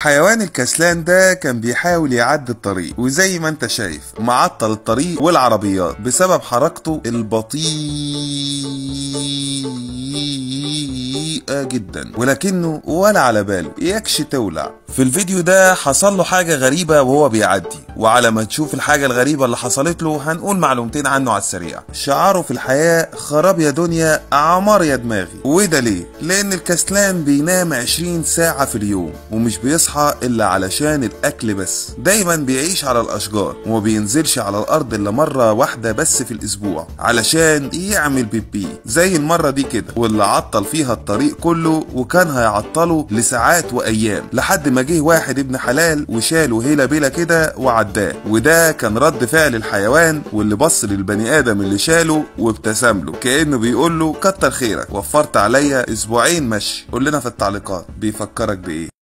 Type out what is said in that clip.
حيوان الكسلان ده كان بيحاول يعدي الطريق وزي ما انت شايف معطل الطريق والعربيات بسبب حركته البطيئة جدا ولكنه ولا على باله يكش تولع في الفيديو ده حصل له حاجة غريبة وهو بيعدي وعلى ما تشوف الحاجة الغريبة اللي حصلت له هنقول معلومتين عنه على السريع شعاره في الحياة خراب يا دنيا عمار يا دماغي وده ليه؟ لأن الكسلان بينام 20 ساعة في اليوم ومش بيصحى إلا علشان الأكل بس دايما بيعيش على الأشجار وما بينزلش على الأرض إلا مرة واحدة بس في الأسبوع علشان يعمل بيبي زي المرة دي كده واللي عطل فيها الطريق كله وكان هيعطله لساعات وأيام لحد ما جه واحد ابن حلال وشاله هيلا بيلا كده وعداه وده كان رد فعل الحيوان واللي بص للبني آدم اللي شاله وابتسم له كأنه بيقول له كتر خيرك وفرت عليا أسبوعين مشي قول لنا في التعليقات بيفكرك بإيه